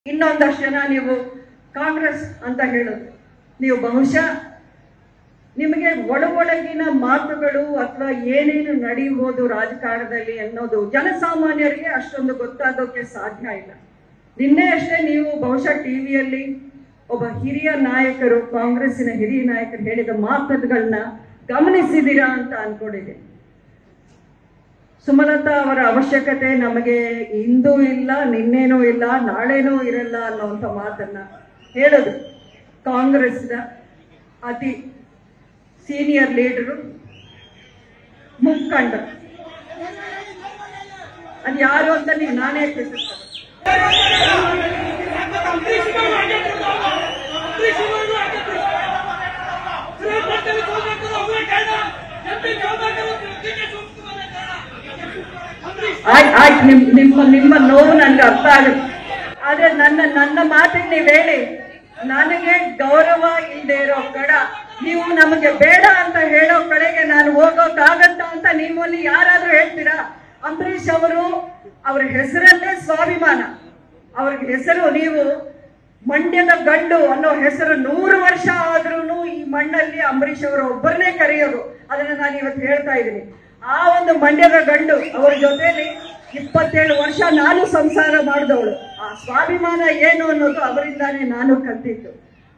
ಇನ್ನೊಂದಷ್ಟು ಜನ ನೀವು ಕಾಂಗ್ರೆಸ್ ಅಂತ ಹೇಳೋದು ನೀವು ಬಹುಶಃ ನಿಮಗೆ ಒಳ ಒಳಗಿನ ಮಾತುಗಳು ಅಥವಾ ಏನೇನು ನಡೆಯುವುದು ರಾಜಕಾರಣದಲ್ಲಿ ಅನ್ನೋದು ಜನಸಾಮಾನ್ಯರಿಗೆ ಅಷ್ಟೊಂದು ಗೊತ್ತಾಗೋಕೆ ಸಾಧ್ಯ ಇಲ್ಲ ನಿನ್ನೆ ಅಷ್ಟೇ ನೀವು ಬಹುಶಃ ಟಿವಿಯಲ್ಲಿ ಒಬ್ಬ ಹಿರಿಯ ನಾಯಕರು ಕಾಂಗ್ರೆಸ್ಸಿನ ಹಿರಿಯ ನಾಯಕರು ಹೇಳಿದ ಮಾತುಗಳನ್ನ ಗಮನಿಸಿದ್ದೀರಾ ಅಂತ ಅನ್ಕೊಂಡಿದ್ದೀನಿ ಸುಮಲತಾ ಅವರ ಅವಶ್ಯಕತೆ ನಮಗೆ ಇಂದೂ ಇಲ್ಲ ನಿನ್ನೇನೂ ಇಲ್ಲ ನಾಳೆನೂ ಇರಲ್ಲ ಅನ್ನೋಂಥ ಮಾತನ್ನ ಹೇಳೋದು ಕಾಂಗ್ರೆಸ್ನ ಅತಿ ಸೀನಿಯರ್ ಲೀಡರು ಮುಖಂಡ ಅದು ಯಾರು ಅಂತ ನೀವು ನಾನೇ ತಿಳಿಸ್ತಾರೆ ಆಯ್ತು ಆಯ್ತು ನಿಮ್ ನಿಮ್ಮ ನಿಮ್ಮ ನೋವು ನನ್ಗೆ ಅರ್ಥ ಆಗುತ್ತೆ ಆದ್ರೆ ನನ್ನ ನನ್ನ ಮಾತಿಗೆ ನೀವ್ ಹೇಳಿ ನನಗೆ ಗೌರವ ಇಲ್ಲದೆ ಇರೋ ಕಡ ನೀವು ನಮಗೆ ಬೇಡ ಅಂತ ಹೇಳೋ ಕಡೆಗೆ ನಾನು ಹೋಗೋಕ್ಕಾಗತ್ತ ಅಂತ ನಿಮ್ಮಲ್ಲಿ ಯಾರಾದ್ರೂ ಹೇಳ್ತೀರಾ ಅಂಬರೀಷ್ ಅವರು ಅವ್ರ ಹೆಸರಲ್ಲೇ ಸ್ವಾಭಿಮಾನ ಅವ್ರಿಗೆ ಹೆಸರು ನೀವು ಮಂಡ್ಯದ ಗಂಡು ಅನ್ನೋ ಹೆಸರು ನೂರು ವರ್ಷ ಆದ್ರೂ ಈ ಮಣ್ಣಲ್ಲಿ ಅಂಬರೀಷ್ ಅವರು ಒಬ್ಬರನ್ನೇ ಕರೆಯೋದು ಅದನ್ನ ನಾನು ಇವತ್ತು ಹೇಳ್ತಾ ಇದ್ದೀನಿ ಆ ಒಂದು ಮಂಡ್ಯದ ಗಂಡು ಅವರ ಜೊತೆಲಿ ಇಪ್ಪತ್ತೇಳು ವರ್ಷ ನಾನು ಸಂಸಾರ ಮಾಡಿದವಳು ಆ ಸ್ವಾಭಿಮಾನ ಏನು ಅನ್ನೋದು ಅವರಿಂದಾನೇ ನಾನು ಕಲ್ತಿದ್ದು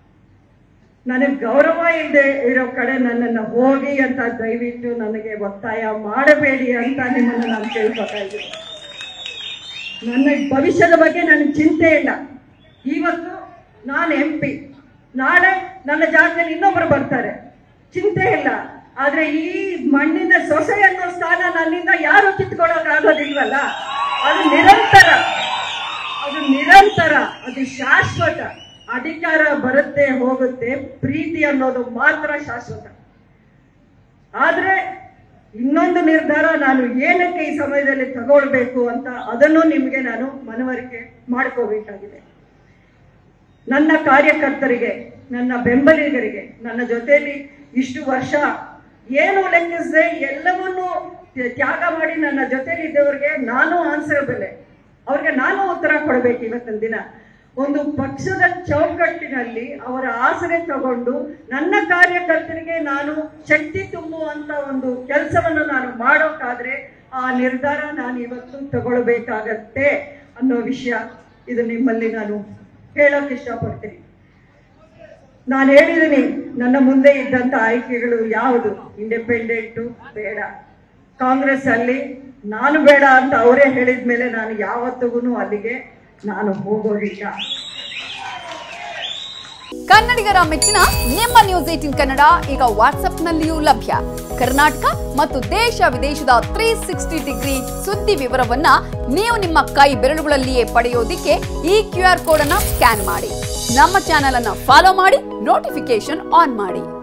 ನನಗೆ ಗೌರವ ಇಲ್ಲದೆ ಇರೋ ಕಡೆ ನನ್ನನ್ನು ಹೋಗಿ ಅಂತ ದಯವಿಟ್ಟು ನನಗೆ ಒತ್ತಾಯ ಮಾಡಬೇಡಿ ಅಂತ ನಿಮ್ಮನ್ನು ನಾನು ಕೇಳ್ಕೊತಾ ಇದ್ದೀನಿ ನನ್ನ ಭವಿಷ್ಯದ ಬಗ್ಗೆ ನನಗೆ ಚಿಂತೆ ಇಲ್ಲ ಇವತ್ತು ನಾನು ಎಂ ಪಿ ನಾಳೆ ನನ್ನ ಜಾಗದಲ್ಲಿ ಇನ್ನೊಬ್ಬರು ಬರ್ತಾರೆ ಚಿಂತೆ ಇಲ್ಲ ಆದ್ರೆ ಈ ಮಣ್ಣಿನ ಸೊಸೆ ಅನ್ನೋ ಸ್ಥಾನ ನನ್ನಿಂದ ಯಾರು ಕಿತ್ಕೊಳ್ಳೋಕೆ ಆಗೋದಿಲ್ವಲ್ಲ ಅದು ನಿರಂತರ ಅದು ನಿರಂತರ ಅದು ಶಾಶ್ವತ ಅಧಿಕಾರ ಬರುತ್ತೆ ಹೋಗುತ್ತೆ ಪ್ರೀತಿ ಅನ್ನೋದು ಮಾತ್ರ ಶಾಶ್ವತ ಆದ್ರೆ ಇನ್ನೊಂದು ನಿರ್ಧಾರ ನಾನು ಏನಕ್ಕೆ ಈ ಸಮಯದಲ್ಲಿ ತಗೊಳ್ಬೇಕು ಅಂತ ಅದನ್ನು ನಿಮಗೆ ನಾನು ಮನವರಿಕೆ ಮಾಡ್ಕೋಬೇಕಾಗಿದೆ ನನ್ನ ಕಾರ್ಯಕರ್ತರಿಗೆ ನನ್ನ ಬೆಂಬಲಿಗರಿಗೆ ನನ್ನ ಜೊತೆಯಲ್ಲಿ ಇಷ್ಟು ವರ್ಷ ಏನು ಲೆಕ್ಕಿಸದೆ ಎಲ್ಲವನ್ನೂ ತ್ಯಾಗ ಮಾಡಿ ನನ್ನ ಜೊತೆಲಿ ಇದ್ದವರಿಗೆ ನಾನು ಆನ್ಸರಬಲ್ ಅವ್ರಿಗೆ ನಾನು ಉತ್ತರ ಕೊಡ್ಬೇಕು ಇವತ್ತಿನ ದಿನ ಒಂದು ಪಕ್ಷದ ಚೌಕಟ್ಟಿನಲ್ಲಿ ಅವರ ಆಸರೆ ತಗೊಂಡು ನನ್ನ ಕಾರ್ಯಕರ್ತರಿಗೆ ನಾನು ಶಕ್ತಿ ತುಂಬುವಂತ ಒಂದು ಕೆಲಸವನ್ನು ನಾನು ಮಾಡೋಕ್ಕಾದ್ರೆ ಆ ನಿರ್ಧಾರ ನಾನು ಇವತ್ತು ತಗೊಳ್ಬೇಕಾಗತ್ತೆ ಅನ್ನೋ ವಿಷಯ ಇದು ನಿಮ್ಮಲ್ಲಿ ನಾನು ಹೇಳಕ್ ಇಷ್ಟಪಡ್ತೀನಿ ನಾನು ಹೇಳಿದ್ದೀನಿ ನನ್ನ ಮುಂದೆ ಇದ್ದಂತ ಆಯ್ಕೆಗಳು ಯಾವುದು ಇಂಡಿಪೆಂಡೆಂಟು ಬೇಡ ಕಾಂಗ್ರೆಸ್ ಅಲ್ಲಿ ನಾನು ಬೇಡ ಅಂತ ಅವರೇ ಹೇಳಿದ ಮೇಲೆ ನಾನು ಯಾವತ್ತಿಗೂ ಅಲ್ಲಿಗೆ ನಾನು ಹೋಗೋದಿಲ್ಲ ಕನ್ನಡಿಗರ ಮೆಚ್ಚಿನ ನಿಮ್ಮ ನ್ಯೂಸ್ ಏಟಿನ್ ಕನ್ನಡ ಈಗ ವಾಟ್ಸ್ಆಪ್ನಲ್ಲಿಯೂ ಲಭ್ಯ ಕರ್ನಾಟಕ ಮತ್ತು ದೇಶ ವಿದೇಶದ ತ್ರೀ ಸಿಕ್ಸ್ಟಿ ಡಿಗ್ರಿ ಸುದ್ದಿ ವಿವರವನ್ನ ನೀವು ನಿಮ್ಮ ಕೈ ಬೆರಳುಗಳಲ್ಲಿಯೇ ಪಡೆಯೋದಿಕ್ಕೆ ಈ ಕ್ಯೂ ಆರ್ ಕೋಡ್ ಅನ್ನ ಸ್ಕ್ಯಾನ್ ಮಾಡಿ ನಮ್ಮ ಚಾನೆಲ್ ಅನ್ನ ಫಾಲೋ ಮಾಡಿ ನೋಟಿಫಿಕೇಶನ್ ಆನ್ ಮಾಡಿ